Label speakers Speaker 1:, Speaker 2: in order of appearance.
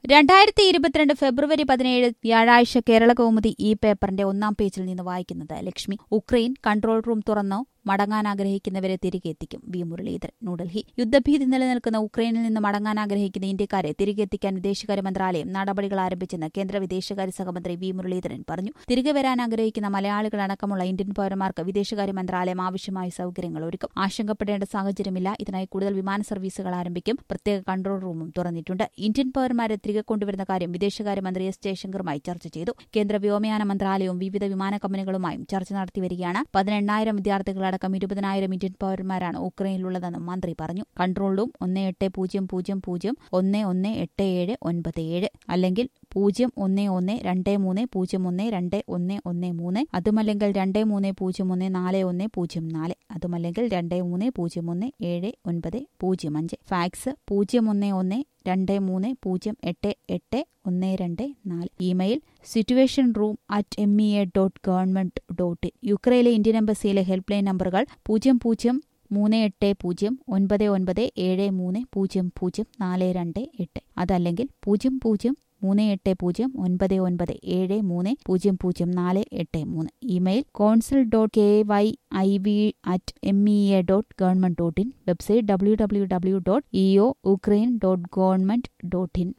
Speaker 1: രണ്ടായിരത്തി ഇരുപത്തിരണ്ട് ഫെബ്രുവരി പതിനേഴ് വ്യാഴാഴ്ച കേരള കൗമുദി ഈ പേപ്പറിന്റെ ഒന്നാം പേജിൽ നിന്ന് വായിക്കുന്നത് ലക്ഷ്മി ഉക്രൈൻ കൺട്രോൾ റൂം തുറന്നോ മടങ്ങാൻ ആഗ്രഹിക്കുന്നവരെ തിരികെ എത്തിക്കും വി മുരളീധരൻ ന്യൂഡൽഹി യുദ്ധഭീതി നിലനിൽക്കുന്ന ഉക്രൈനിൽ നിന്ന് മടങ്ങാൻ ആഗ്രഹിക്കുന്ന ഇന്ത്യക്കാരെ തിരികെ എത്തിക്കാൻ വിദേശകാര്യ മന്ത്രാലയം നടപടികൾ ആരംഭിച്ചെന്ന് കേന്ദ്ര വിദേശകാര്യ സഹമന്ത്രി വി മുരളീധരൻ പറഞ്ഞു തിരികെ വരാൻ ആഗ്രഹിക്കുന്ന മലയാളികളടക്കമുള്ള ഇന്ത്യൻ പൌരന്മാർക്ക് വിദേശകാര്യ മന്ത്രാലയം ആവശ്യമായ സൌകര്യങ്ങൾ ഒരുക്കും ആശങ്കപ്പെടേണ്ട സാഹചര്യമില്ല ഇതിനായി കൂടുതൽ വിമാന സർവീസുകൾ ആരംഭിക്കും പ്രത്യേക കൺട്രോൾ റൂമും തുറന്നിട്ടുണ്ട് ഇന്ത്യൻ പൌരന്മാരെ തിരികെ കൊണ്ടുവരുന്ന കാര്യം വിദേശകാര്യമന്ത്രി എസ് ജയശങ്കറുമായി ചർച്ച ചെയ്തു കേന്ദ്ര വ്യോമയാന മന്ത്രാലയവും വിവിധ വിമാന കമ്പനികളുമായും ചർച്ച നടത്തിവരികയാണ് പതിനെണ്ണായിരം വിദ്യാർത്ഥികളടക്കം ഇരുപതിനായിരം ഇന്ത്യൻ പൌരന്മാരാണ് ഉക്രൈനിലുള്ളതെന്നും മന്ത്രി പറഞ്ഞു കൺട്രോൾ റൂം ഒന്ന് എട്ട് പൂജ്യം പൂജ്യം പൂജ്യം ഒന്ന് ഒന്ന് എട്ട് ഏഴ് ഒൻപത് ഏഴ് അല്ലെങ്കിൽ പൂജ്യം ഒന്ന് ഒന്ന് രണ്ട് മൂന്ന് പൂജ്യം ഒന്ന് രണ്ട് ഒന്ന് ഒന്ന് മൂന്ന് അതുമല്ലെങ്കിൽ രണ്ട് മൂന്ന് പൂജ്യം ഒന്ന് നാല് ഒന്ന് പൂജ്യം നാല് അതുമല്ലെങ്കിൽ രണ്ട് മൂന്ന് പൂജ്യം ഒന്ന് ഏഴ് ഒൻപത് പൂജ്യം അഞ്ച് ഫാക്സ് പൂജ്യം ഒന്ന് ഒന്ന് രണ്ട് മൂന്ന് പൂജ്യം എട്ട് എട്ട് ഒന്ന് രണ്ട് നാല് email situation room at M E A dot government dot in യുക്രൈനിലെ ഇന്ത്യൻ എംബസിയിലെ ഹെൽപ്പ് ലൈൻ നമ്പറുകൾ പൂജ്യം പൂജ്യം മൂന്ന് എട്ട് പൂജ്യം ഒൻപത് ഒൻപത് ഏഴ് മൂന്ന് പൂജ്യം പൂജ്യം നാല് രണ്ട് എട്ട് അതല്ലെങ്കിൽ പൂജ്യം പൂജ്യം മൂന്ന് എട്ട് പൂജ്യം ഒൻപത് ഒൻപത് ഏഴ് മൂന്ന് പൂജ്യം പൂജ്യം നാല് എട്ട് മൂന്ന് email consul dot K Y I V at M E A dot government dot in website W W W dot E O Ukraine dot government dot in